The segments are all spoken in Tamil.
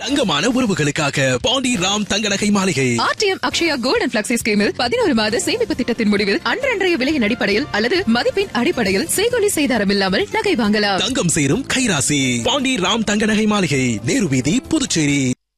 தங்கமான உறவுகளுக்காக பாண்டி ராம் தங்க நகை மாளிகை ஆர்டிஎம் அக்ஷயா கோல்டன் பிளக்ஸி ஸ்கீமில் பதினோரு மாத சேமிப்பு திட்டத்தின் முடிவில் அன்றன்றைய விலையின் அடிப்படையில் அல்லது மதிப்பின் அடிப்படையில் செய்கொலி செய்தாரம் இல்லாமல் நகை வாங்கலாம் தங்கம் சேரும் கைராசி பாண்டி ராம் தங்க நகை மாளிகை நேரு வீதி புதுச்சேரி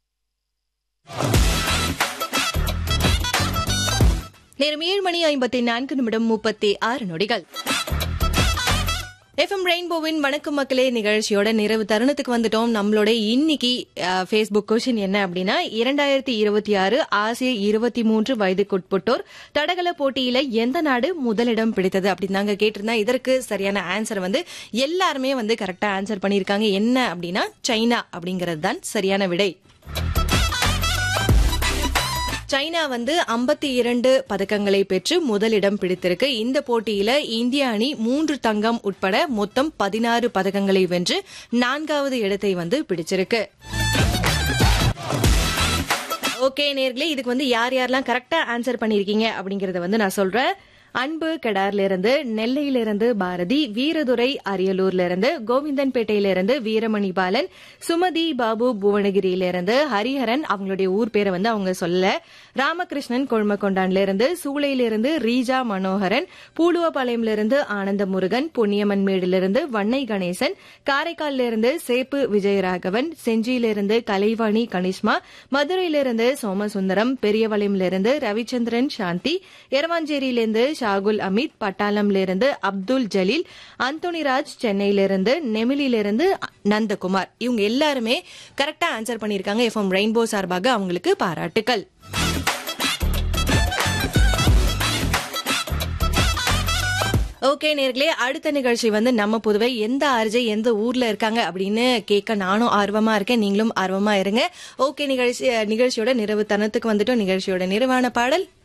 நேரம் ஏழு மணி ஐம்பத்தி நான்கு நிமிடம் முப்பத்தி ஆறு நொடிகள் எஃப்எம் ரெயின்போவின் வணக்கம் மக்களே நிகழ்ச்சியோட நிறைவு தருணத்துக்கு வந்துட்டோம் நம்மளோட இன்னைக்கு ஃபேஸ்புக் கொஷின் என்ன அப்படின்னா இரண்டாயிரத்தி இருபத்தி ஆறு ஆசிய இருபத்தி மூன்று வயதுக்குட்பட்டோர் தடகள போட்டியில எந்த நாடு முதலிடம் பிடித்தது அப்படின்னு நாங்க கேட்டிருந்தா இதற்கு சரியான ஆன்சர் வந்து எல்லாருமே வந்து கரெக்டா ஆன்சர் பண்ணியிருக்காங்க என்ன அப்படின்னா சைனா அப்படிங்கிறது தான் சரியான விடை சைனா வந்து ஐம்பத்தி இரண்டு பதக்கங்களை பெற்று முதலிடம் பிடித்திருக்கு இந்த போட்டியில இந்திய அணி மூன்று தங்கம் உட்பட மொத்தம் பதினாறு பதக்கங்களை வென்று நான்காவது இடத்தை வந்து பிடிச்சிருக்கு ஓகே நேர்களே இதுக்கு வந்து யார் யாரெல்லாம் கரெக்டா ஆன்சர் பண்ணிருக்கீங்க அப்படிங்கறத வந்து நான் சொல்றேன் அன்பு கெடார்ல இருந்து நெல்லையில இருந்து பாரதி வீரதுரை அரியலூர்ல இருந்து கோவிந்தன்பேட்டையில இருந்து வீரமணி பாலன் சுமதி பாபு புவனகிரியில இருந்து ஹரிஹரன் அவங்களுடைய ஊர் பேரை வந்து அவங்க சொல்ல ராமகிருஷ்ணன் கொழுமக்கொண்டான்ல இருந்து சூளையில இருந்து ரீஜா மனோகரன் பூலுவபாளையம்ல இருந்து ஆனந்த முருகன் பொன்னியம்மன் மேடுல இருந்து வண்ணை கணேசன் காரைக்கால்ல இருந்து சேப்பு விஜயராகவன் செஞ்சியில இருந்து கலைவாணி கனிஷ்மா மதுரையில இருந்து சோமசுந்தரம் பெரியவளையம்ல இருந்து ரவிச்சந்திரன் சாந்தி எரவாஞ்சேரியில இருந்து ஷாகுல் அமித் பட்டாளம்ல இருந்து அப்துல் ஜலீல் அந்தோனிராஜ் சென்னையில இருந்து நெமிலியில இருந்து நந்தகுமார் இவங்க எல்லாருமே கரெக்டா ஆன்சர் பண்ணிருக்காங்க எஃப்எம் ரெயின்போ சார்பாக அவங்களுக்கு பாராட்டுக்கள் ஓகே நேர்களே அடுத்த நிகழ்ச்சி வந்து நம்ம பொதுவை எந்த ஆர்ஜை எந்த ஊர்ல இருக்காங்க அப்படின்னு கேட்க நானும் ஆர்வமா இருக்கேன் நீங்களும் ஆர்வமா இருங்க ஓகே நிகழ்ச்சி நிகழ்ச்சியோட நிறைவு தனத்துக்கு வந்துட்டோம் நிகழ்ச்சியோட நிறைவான பாடல்